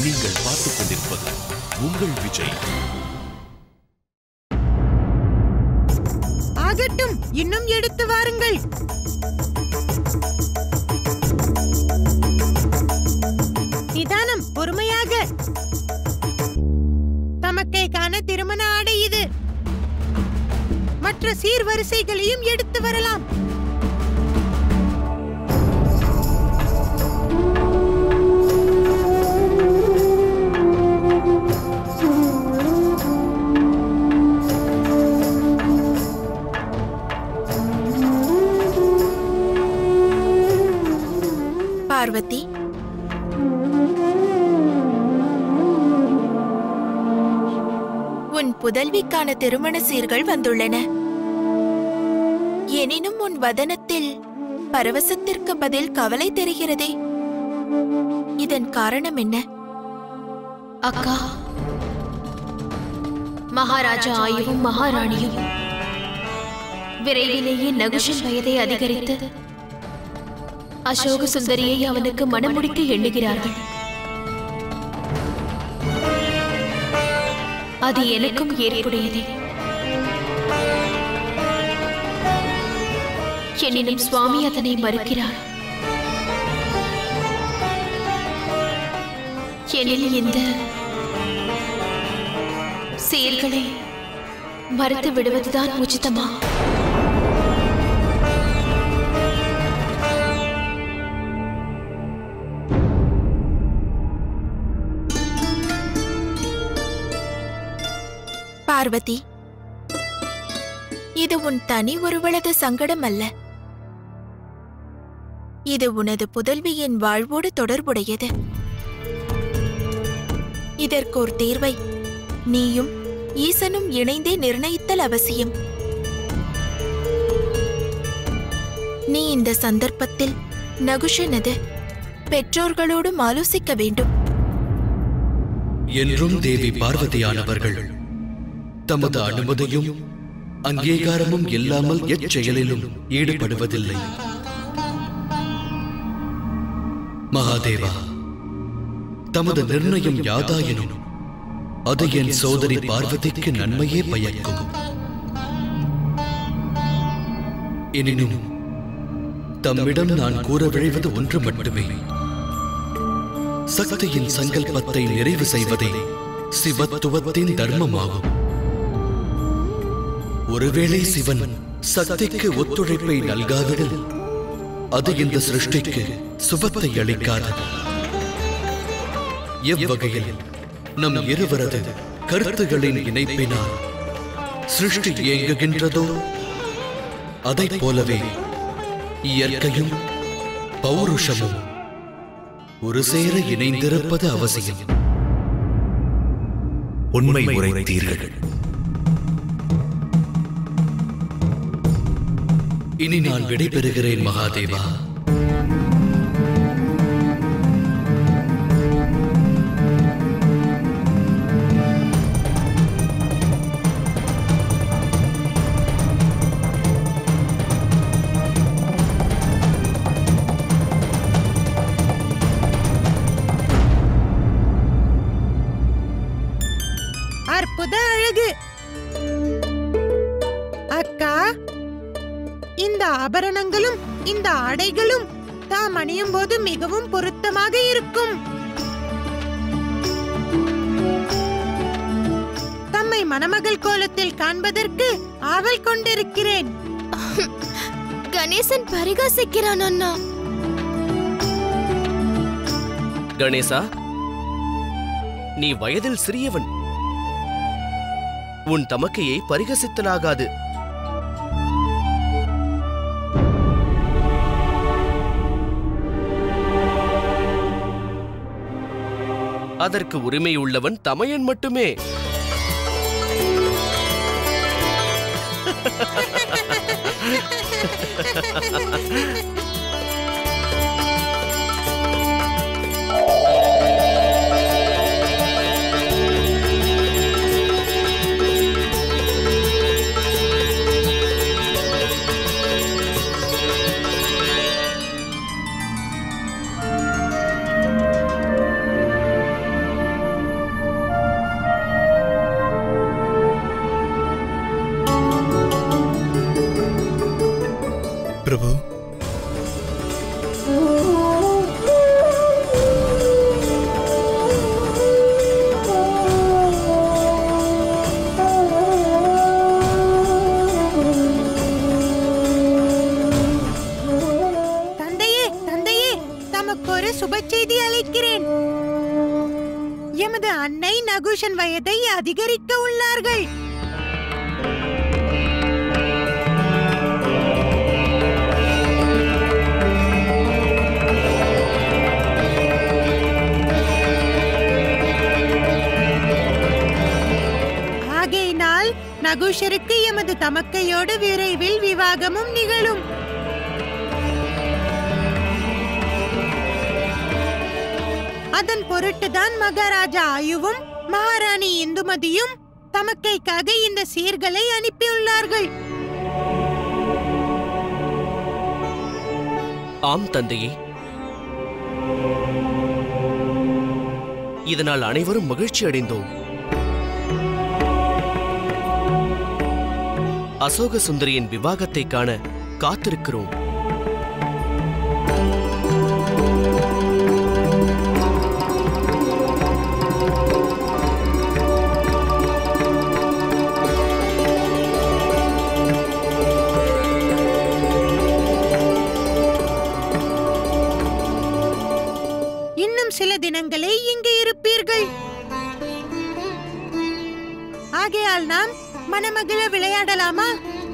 நீங்கள் பார்த்துக் கொண்டிருப்பது உங்கள் விஜய் ஆகட்டும் இன்னும் எடுத்து வாருங்கள் நிதானம் பொறுமையாக தமக்கைக்கான திருமண ஆடை இது மற்ற சீர்வரிசைகளையும் எடுத்து வரலாம் பார்வதி உன் புதல்விக்கான திருமண சீர்கள் வந்துள்ளன எனினும் உன் வதனத்தில் பரவசத்திற்கு பதில் கவலை தெரிகிறதே இதன் காரணம் என்ன அக்கா மகாராஜா ஆயுவும் மகாராணியும் விரைவிலேயே நகுஷன் வயதை அதிகரித்து அசோக சுந்தரியை அவனுக்கு மணமுடிக்க எண்ணுகிறார்கள் அது எனக்கும் ஏற்புடையதே எனினும் சுவாமி அதனை மறுக்கிறார் எனில் இந்த செயல்களை மறுத்து விடுவதுதான் உச்சிதமா பார்வதி இது உன் தனி ஒருவளது சங்கடம் அல்ல இது உனது புதல்வியின் வாழ்வோடு தொடர்புடையது இதற்கோர் தீர்வை நீயும் ஈசனும் இணைந்தே நிர்ணயித்தல் அவசியம் நீ இந்த சந்தர்ப்பத்தில் நகுஷனது பெற்றோர்களோடும் ஆலோசிக்க வேண்டும் என்றும் தேவி பார்வதியானவர்கள் தமது அனுமதியும் அங்கீகாரமும் இல்லாமல் எச்செயலிலும் ஈடுபடுவதில்லை மகாதேவா தமது நிர்ணயம் யாதாயினும் அது என் சோதரி பார்வதிக்கு நன்மையே பயக்கும் எனினும் தம்மிடம் நான் கூற விழைவது ஒன்று மட்டுமே சக்தியின் சங்கல்பத்தை நிறைவு செய்வதே சிவத்துவத்தின் தர்மமாகும் ஒருவேளை சிவன் சக்திக்கு ஒத்துழைப்பை நல்காவிடில் அது இந்த சிருஷ்டிக்கு சுபத்தை அளிக்காது எவ்வகையில் நம் இருவரது கருத்துகளின் இணைப்பினால் சிருஷ்டி இயங்குகின்றதோ அதைப் போலவே இயற்கையும் பௌருஷமும் ஒரு சேர இணைந்திருப்பது அவசியம் உண்மை உரைத்தீர்கள் இனி நான் விடைபெறுகிறேன் மகாதேவா அற்புத அழகு அக்கா இந்த ஆபரணங்களும் இந்த ஆடைகளும் தாம் அணியும் போது மிகவும் பொருத்தமாக இருக்கும் தம்மை மணமகள் கோலத்தில் காண்பதற்கு ஆவல் கொண்டிருக்கிறேன் கணேசன் பரிகாசிக்கிறான் அண்ணா கணேசா நீ வயதில் சிறியவன் உன் தமக்கையை பரிகசித்தலாகாது அதற்கு உரிமை உள்ளவன் தமையன் மட்டுமே அன்னை நகுஷன் வயதை அதிகரிக்க உள்ளார்கள் ஆகையினால் நகுஷருக்கு எமது தமக்கையோடு விரைவில் விவாகமும் நிகழும் அதன் பொருட்டுதான் மகாராஜா ஆயுவும் மகாராணி இந்துமதியும் தமக்கைக்காக இந்த சீர்களை அனுப்பியுள்ளார்கள் ஆம் தந்தையே இதனால் அனைவரும் மகிழ்ச்சி அடைந்தோம் அசோக சுந்தரியின் விவாகத்தை காண காத்திருக்கிறோம் இன்னும் சில தினங்களே இங்கு இருப்பீர்கள் ஆகையால் நாம் மணமகள விளையாடலாமா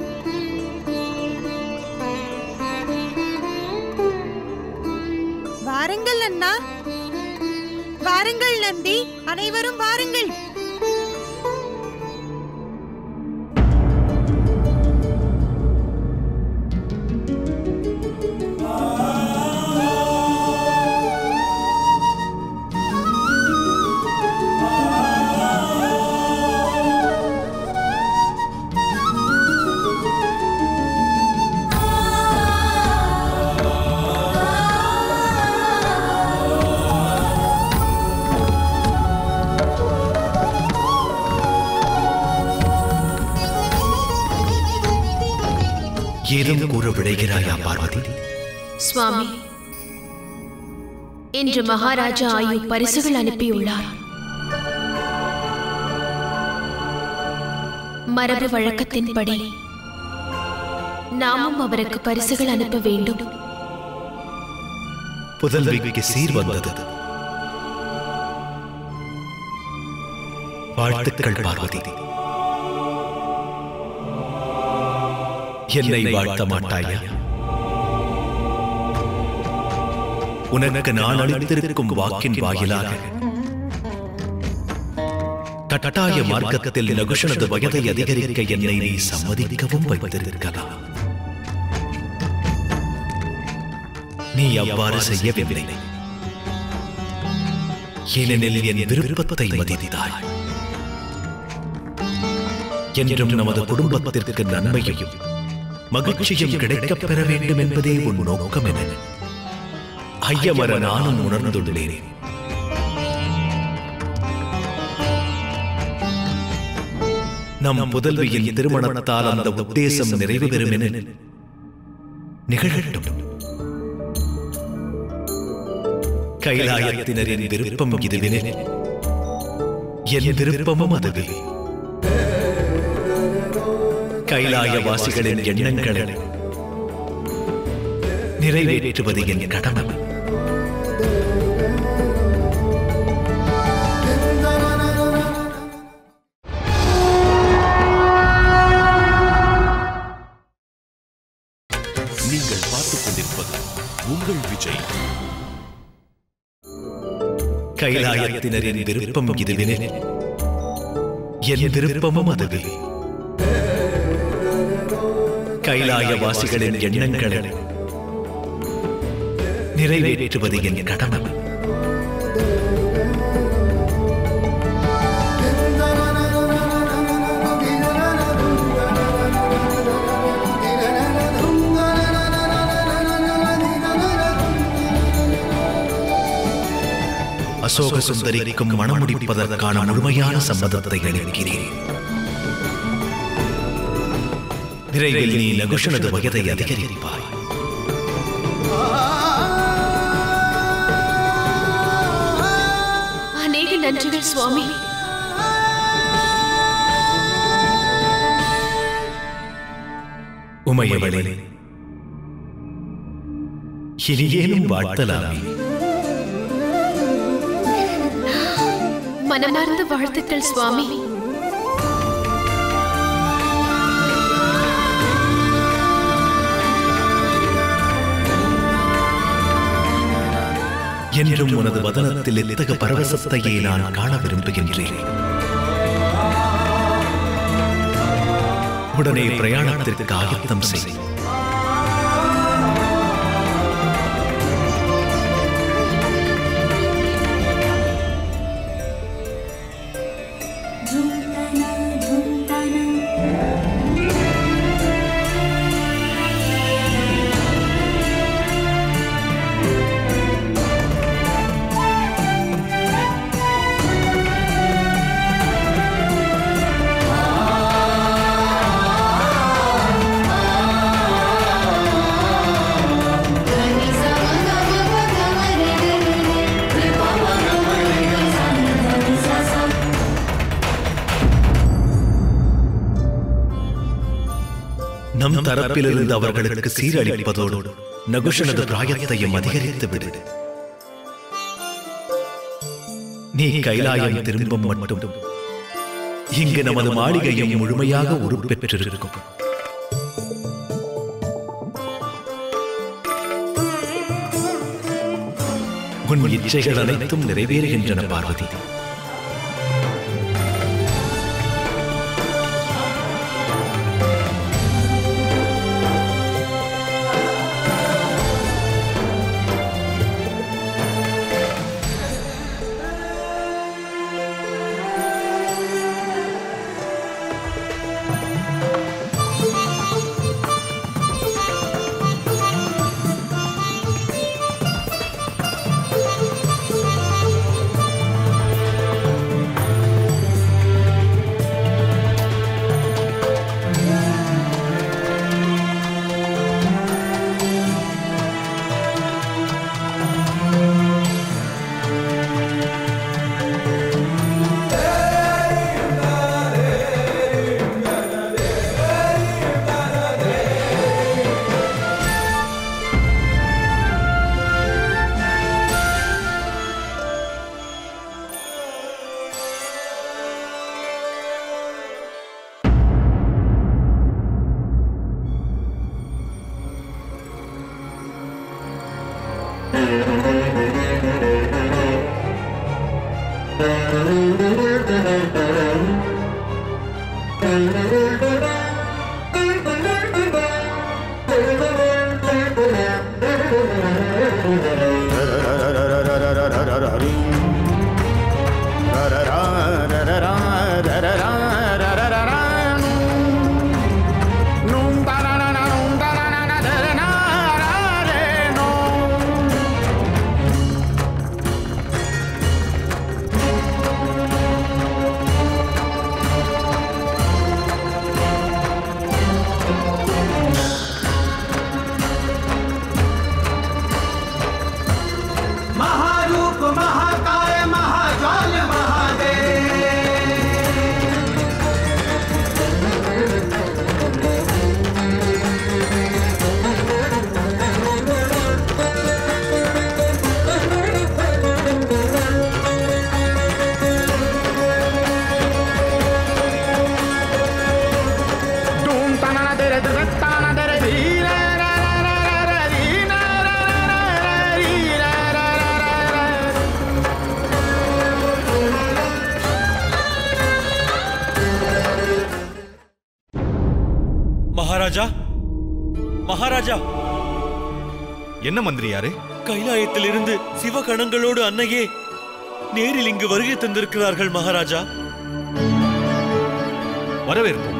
வாருங்கள் அண்ணா வாருங்கள் நந்தி அனைவரும் வாருங்கள் ஏதும் கூற விழைகிறாயா பார்வதி சுவாமி இன்று மகாராஜா ஆயு பரிசுகள் அனுப்பியுள்ளார் மரபு வழக்கத்தின்படி நாமும் அவருக்கு பரிசுகள் அனுப்ப வேண்டும் புதல்விக்கு சீர் வந்தது வாழ்த்துக்கள் பார்வதி என்னை வாழ்த்த மாட்டாயா உனக்கு நான் அளித்திருக்கும் வாக்கின் வாயிலாக கட்டாய மார்க்கத்தில் நகுஷனது வயதை அதிகரிக்க என்னை நீ சம்மதிக்கவும் வைத்திருக்கலாம் நீ அவ்வாறு செய்யவில்லை ஏனெனில் என் விருப்பத்தை மதித்தாய் என்றும் நமது குடும்பத்திற்கு நன்மையையும் மகிழ்ச்சியும் கிடைக்கப் பெற வேண்டும் என்பதே உன் நோக்கம் என ஐயமர நானும் உணர்ந்துள்ளேன் நம் புதல்வியின் திருமணத்தால் அந்த உத்தேசம் நிறைவு பெறும் என நிகழட்டும் கைலாயத்தினரின் விருப்பம் இதுவெனில் என் விருப்பமும் அதுவே கைலாயவாசிகளின் எண்ணங்களை நிறைவேற்றுவது என் கடமை நீங்கள் பார்த்துக் கொண்டிருப்பது உங்கள் விஜய் கைலாயத்தினரின் விருப்பம் இதுவெனில் என் விருப்பமும் அதுவே கைலாயவாசிகளின் எண்ணங்களை நிறைவேற்றுவது என் கடமை அசோக சுந்தரிக்கும் மணமுடிப்பதற்கான முழுமையான சம்மதத்தை அளிக்கிறேன் விரைவில் நீ நகுஷனது வயதை அதிகரிப்பாய் அநேக நன்றிகள் சுவாமி உமையவளே இனியேனும் வாழ்த்தலாமே மனமார்ந்த வாழ்த்துக்கள் சுவாமி என்றும் உனது வதனத்தில் இத்தகு பரவசத்தையே நான் காண விரும்புகின்றேன் உடனே பிரயாணத்திற்கு ஆயத்தம் செய் நம் தரப்பிலிருந்து அவர்களுக்கு சீரழிப்பதோடு நகுஷனது பிராயத்தையும் அதிகரித்து விடு நீ கைலாயம் திரும்பும் மட்டும் இங்கு நமது மாளிகையும் முழுமையாக உருப்பெற்றிருக்கும் உன் இச்சைகள் அனைத்தும் நிறைவேறுகின்றன பார்வதி महारूप महाकाय महाज्वाल Mahadev Dum tanana dere dere tana dere dee ra ra ra ra ra ra dee na ra ra ra ra dee ra ra ra ra ra Maharaja Maharaja என்ன மந்திரியாரே கைலாயத்திலிருந்து சிவகணங்களோடு அன்னையே நேரில் இங்கு வருகை தந்திருக்கிறார்கள் மகாராஜா வரவேற்போம்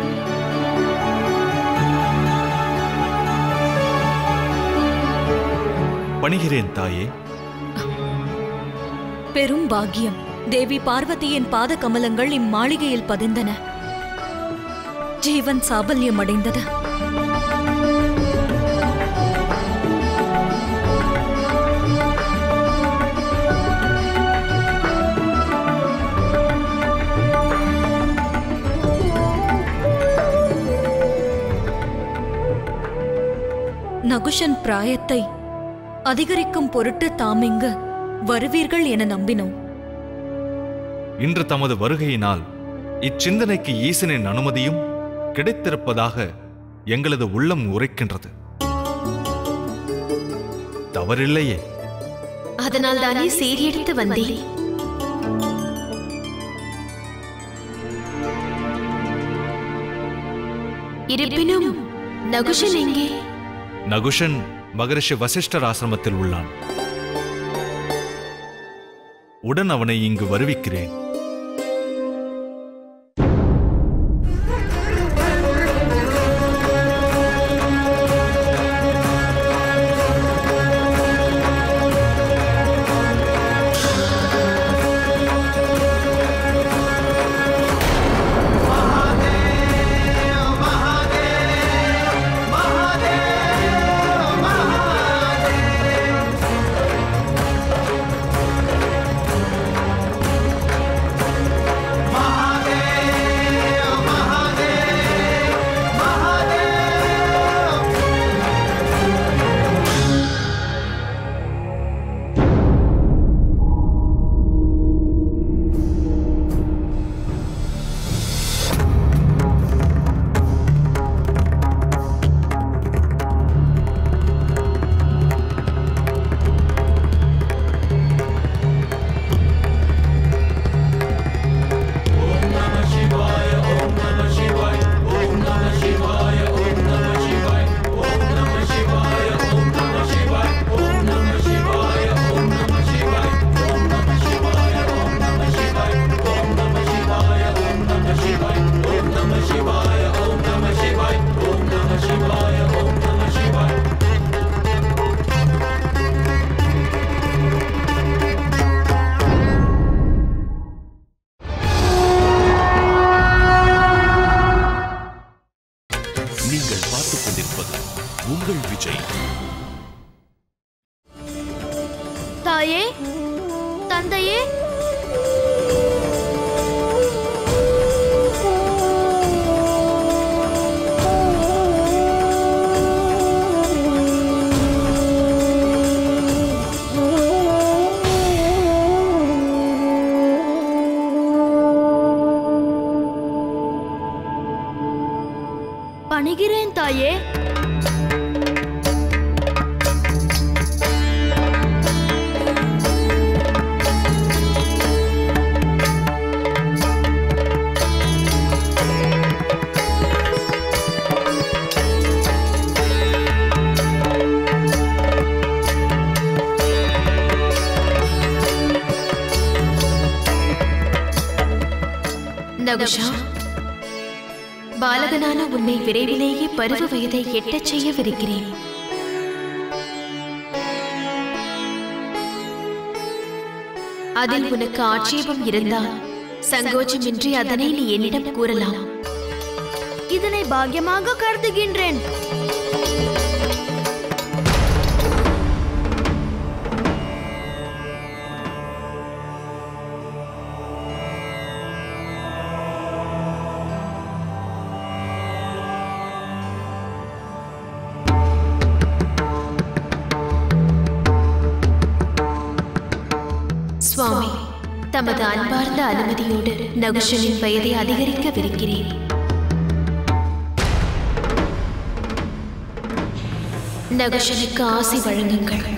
பணிகிறேன் தாயே பெரும் பாக்கியம் தேவி பார்வதியின் பாத கமலங்கள் இம்மாளிகையில் பதிந்தன ஜீவன் சாபல்யம் அடைந்தது நகுஷன் பிராயத்தை அதிகரிக்கும் பொருட்டு தாமிங்கு வருவீர்கள் என நம்பினோம் இன்று தமது வருகையினால் இச்சிந்தனைக்கு ஈசனின் அனுமதியும் கிடைத்திருப்பதாக எங்களது உள்ளம் உரைக்கின்றது தவறில்லையே அதனால் தானே சேரி எடுத்து வந்தேன் இருப்பினும் நகுஷன் எங்கே நகுஷன் மகரிஷி வசிஷ்டர் ஆசிரமத்தில் உள்ளான் உடன் அவனை இங்கு வருவிக்கிறேன் நீங்கள் பார்த்துக் கொண்டிருப்பது உங்கள் விஜய் தாயே தந்தையே பணிகிறேன் தாயே நகுஷா பாலகனான உன்னை விரைவிலேயே பருவ வயதை எட்டச் செய்யவிருக்கிறேன் அதில் உனக்கு ஆட்சேபம் இருந்தால் சங்கோச்சமின்றி அதனை நீ என்னிடம் கூறலாம் இதனை பாக்கியமாக கருதுகின்றேன் சுவாமி தமது அன்பார்ந்த அனுமதியோடு நகுஷனின் வயதை அதிகரிக்கவிருக்கிறேன் நகுஷனுக்கு ஆசி வழங்குங்கள்